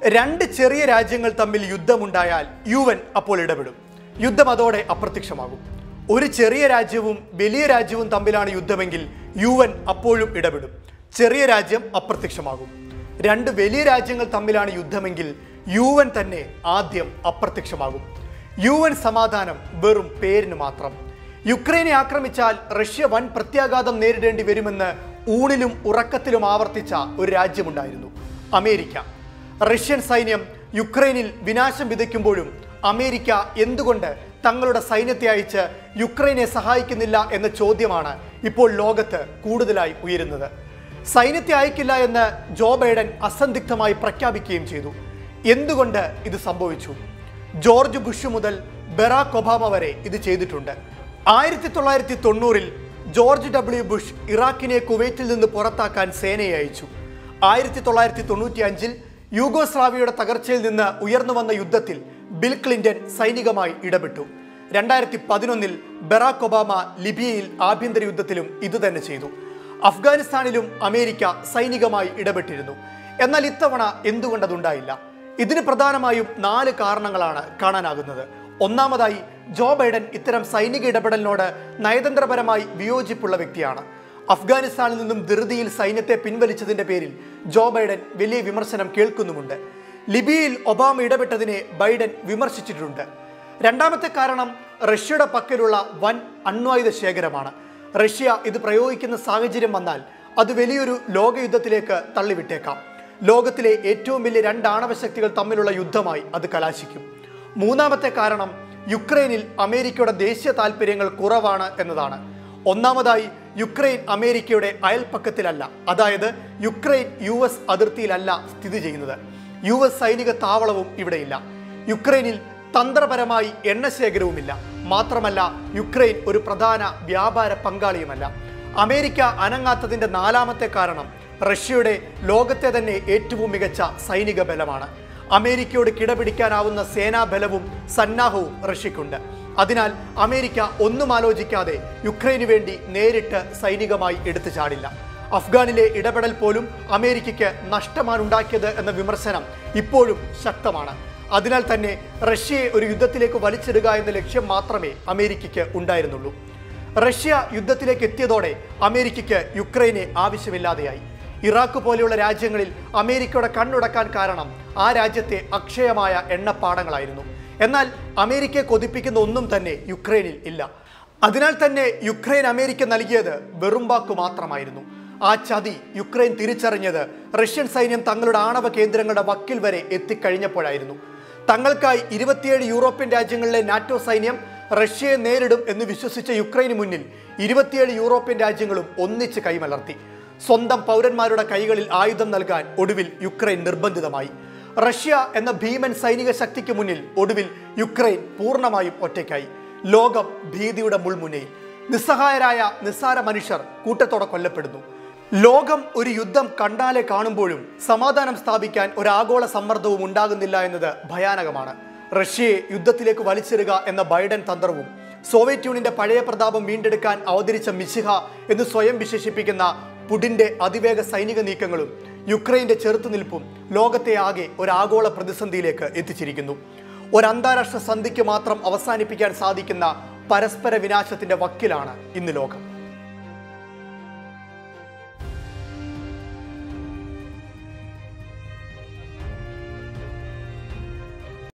രണ്ട് ചെറിയ രാജ്യങ്ങൾ തമ്മിൽ യുദ്ധമുണ്ടായാൽ യു എൻ അപ്പോൾ ഇടപെടും യുദ്ധം അതോടെ അപ്രത്യക്ഷമാകും ഒരു ചെറിയ രാജ്യവും വലിയ രാജ്യവും തമ്മിലാണ് യുദ്ധമെങ്കിൽ യു എൻ അപ്പോഴും ഇടപെടും ചെറിയ രാജ്യം അപ്രത്യക്ഷമാകും രണ്ട് വലിയ രാജ്യങ്ങൾ തമ്മിലാണ് യുദ്ധമെങ്കിൽ യു എൻ തന്നെ ആദ്യം അപ്രത്യക്ഷമാകും യു എൻ സമാധാനം വെറും പേരിന് മാത്രം യുക്രൈനെ ആക്രമിച്ചാൽ റഷ്യ വൻ പ്രത്യാഘാതം നേരിടേണ്ടി വരുമെന്ന് ഊണിലും ഉറക്കത്തിലും ആവർത്തിച്ച ഒരു രാജ്യമുണ്ടായിരുന്നു അമേരിക്ക റഷ്യൻ സൈന്യം യുക്രൈനിൽ വിനാശം വിതയ്ക്കുമ്പോഴും അമേരിക്ക എന്തുകൊണ്ട് തങ്ങളുടെ സൈന്യത്തെ അയച്ച് യുക്രൈനെ സഹായിക്കുന്നില്ല എന്ന ചോദ്യമാണ് ഇപ്പോൾ ലോകത്ത് കൂടുതലായി ഉയരുന്നത് സൈന്യത്തെ അയക്കില്ല എന്ന് ജോ ബൈഡൻ അസന്ദിഗ്ധമായി പ്രഖ്യാപിക്കുകയും ചെയ്തു എന്തുകൊണ്ട് ഇത് സംഭവിച്ചു ജോർജ് ബുഷ് മുതൽ ബറാക് ഒബാമ വരെ ഇത് ചെയ്തിട്ടുണ്ട് ആയിരത്തി തൊള്ളായിരത്തി തൊണ്ണൂറിൽ ജോർജ് ഡബ്ല്യു ബുഷ് ഇറാഖിനെ കുവൈറ്റിൽ നിന്ന് പുറത്താക്കാൻ സേനയെ അയച്ചു ആയിരത്തി തൊള്ളായിരത്തി തൊണ്ണൂറ്റി അഞ്ചിൽ യൂഗോസ്ലാവിയയുടെ തകർച്ചയിൽ നിന്ന് ഉയർന്നു വന്ന യുദ്ധത്തിൽ ബിൽ ക്ലിന്റൺ സൈനികമായി ഇടപെട്ടു രണ്ടായിരത്തി പതിനൊന്നിൽ ബറാക് ഒബാമ ലിബിയയിൽ ആഭ്യന്തര യുദ്ധത്തിലും ഇതുതന്നെ ചെയ്തു അഫ്ഗാനിസ്ഥാനിലും അമേരിക്ക സൈനികമായി ഇടപെട്ടിരുന്നു എന്നാൽ ഇത്തവണ എന്തുകൊണ്ടതുണ്ടായില്ല ഇതിന് പ്രധാനമായും നാല് കാരണങ്ങളാണ് കാണാനാകുന്നത് ഒന്നാമതായി ജോ ബൈഡൻ ഇത്തരം സൈനിക ഇടപെടലിനോട് നയതന്ത്രപരമായി വിയോജിപ്പുള്ള വ്യക്തിയാണ് അഫ്ഗാനിസ്ഥാനിൽ നിന്നും ധൃതിയിൽ സൈന്യത്തെ പിൻവലിച്ചതിന്റെ പേരിൽ ജോ ബൈഡൻ വലിയ വിമർശനം കേൾക്കുന്നുമുണ്ട് ലിബിയയിൽ ഒബാമ ഇടപെട്ടതിനെ ബൈഡൻ വിമർശിച്ചിട്ടുണ്ട് രണ്ടാമത്തെ കാരണം റഷ്യയുടെ പക്കലുള്ള വൻ അണ്വായുധ ശേഖരമാണ് റഷ്യ ഇത് പ്രയോഗിക്കുന്ന സാഹചര്യം വന്നാൽ അത് വലിയൊരു ലോകയുദ്ധത്തിലേക്ക് തള്ളിവിട്ടേക്കാം ലോകത്തിലെ ഏറ്റവും വലിയ രണ്ട് ആണവശക്തികൾ തമ്മിലുള്ള യുദ്ധമായി അത് കലാശിക്കും മൂന്നാമത്തെ കാരണം യുക്രൈനിൽ അമേരിക്കയുടെ ദേശീയ താല്പര്യങ്ങൾ കുറവാണ് എന്നതാണ് ഒന്നാമതായി യുക്രൈൻ അമേരിക്കയുടെ അയൽപ്പക്കത്തിലല്ല അതായത് യുക്രൈൻ യു എസ് അതിർത്തിയിലല്ല സ്ഥിതി ചെയ്യുന്നത് യു എസ് സൈനിക താവളവും ഇവിടെയില്ല യുക്രൈനിൽ തന്ത്രപരമായി എണ്ണശേഖരവുമില്ല മാത്രമല്ല യുക്രൈൻ ഒരു പ്രധാന വ്യാപാര പങ്കാളിയുമല്ല അമേരിക്ക അനങ്ങാത്തതിന്റെ നാലാമത്തെ കാരണം റഷ്യയുടെ ലോകത്തെ തന്നെ ഏറ്റവും മികച്ച സൈനിക ബലമാണ് അമേരിക്കയോട് കിടപിടിക്കാനാവുന്ന സേനാബലവും സന്നാഹവും റഷ്യക്കുണ്ട് അതിനാൽ അമേരിക്ക ഒന്നും ആലോചിക്കാതെ യുക്രൈന് വേണ്ടി നേരിട്ട് സൈനികമായി എടുത്തു ചാടില്ല അഫ്ഗാനിലെ ഇടപെടൽ പോലും അമേരിക്കയ്ക്ക് നഷ്ടമാണ് ഉണ്ടാക്കിയത് എന്ന വിമർശനം ഇപ്പോഴും ശക്തമാണ് അതിനാൽ തന്നെ റഷ്യയെ ഒരു യുദ്ധത്തിലേക്ക് വലിച്ചിടുക എന്ന ലക്ഷ്യം മാത്രമേ അമേരിക്കയ്ക്ക് ഉണ്ടായിരുന്നുള്ളൂ റഷ്യ യുദ്ധത്തിലേക്ക് എത്തിയതോടെ അമേരിക്കയ്ക്ക് യുക്രൈനെ ആവശ്യമില്ലാതെയായി ഇറാഖ് പോലെയുള്ള രാജ്യങ്ങളിൽ അമേരിക്കയുടെ കണ്ണുടക്കാൻ കാരണം ആ രാജ്യത്തെ അക്ഷയമായ എണ്ണപ്പാടങ്ങളായിരുന്നു എന്നാൽ അമേരിക്കയെ കൊതിപ്പിക്കുന്ന ഒന്നും തന്നെ യുക്രൈനിൽ ഇല്ല അതിനാൽ തന്നെ യുക്രൈൻ അമേരിക്ക നൽകിയത് വെറും വാക്കു മാത്രമായിരുന്നു ആ ചതി യുക്രൈൻ തിരിച്ചറിഞ്ഞത് റഷ്യൻ സൈന്യം തങ്ങളുടെ ആണവ കേന്ദ്രങ്ങളുടെ വക്കിൽ വരെ എത്തിക്കഴിഞ്ഞപ്പോഴായിരുന്നു തങ്ങൾക്കായി ഇരുപത്തിയേഴ് യൂറോപ്യൻ രാജ്യങ്ങളിലെ നാറ്റോ സൈന്യം റഷ്യയെ നേരിടും എന്ന് വിശ്വസിച്ച യുക്രൈന് മുന്നിൽ ഇരുപത്തിയേഴ് യൂറോപ്യൻ രാജ്യങ്ങളും ഒന്നിച്ച് കൈമലർത്തി സ്വന്തം പൗരന്മാരുടെ കൈകളിൽ ആയുധം നൽകാൻ ഒടുവിൽ യുക്രൈൻ നിർബന്ധിതമായി റഷ്യ എന്ന ഭീമൻ സൈനിക ശക്തിക്ക് മുന്നിൽ ഒടുവിൽ യുക്രൈൻ പൂർണ്ണമായും ഒറ്റയ്ക്കായി ലോകം ഭീതിയുടെ മുൾമുനയിൽ നിസ്സഹായരായ നിസ്സാര മനുഷ്യർ കൂട്ടത്തോടെ കൊല്ലപ്പെടുന്നു ലോകം ഒരു യുദ്ധം കണ്ടാലെ കാണുമ്പോഴും സമാധാനം സ്ഥാപിക്കാൻ ഒരു ആഗോള സമ്മർദ്ദവും ഉണ്ടാകുന്നില്ല എന്നത് ഭയാനകമാണ് റഷ്യയെ യുദ്ധത്തിലേക്ക് വലിച്ചിടുക എന്ന ബൈഡൻ തന്ത്രവും സോവിയറ്റ് യൂണിയന്റെ പഴയ പ്രതാപം വീണ്ടെടുക്കാൻ അവതരിച്ച മിശിഹ എന്ന് സ്വയം വിശേഷിപ്പിക്കുന്ന പുടിന്റെ അതിവേഗ സൈനിക നീക്കങ്ങളും യുക്രൈന്റെ ചെറുത്തുനിൽപ്പും ലോകത്തെ ആകെ ഒരു ആഗോള പ്രതിസന്ധിയിലേക്ക് എത്തിച്ചിരിക്കുന്നു ഒരു അന്താരാഷ്ട്ര സന്ധിക്ക് മാത്രം അവസാനിപ്പിക്കാൻ സാധിക്കുന്ന പരസ്പര വിനാശത്തിന്റെ വക്കിലാണ് ഇന്ന് ലോകം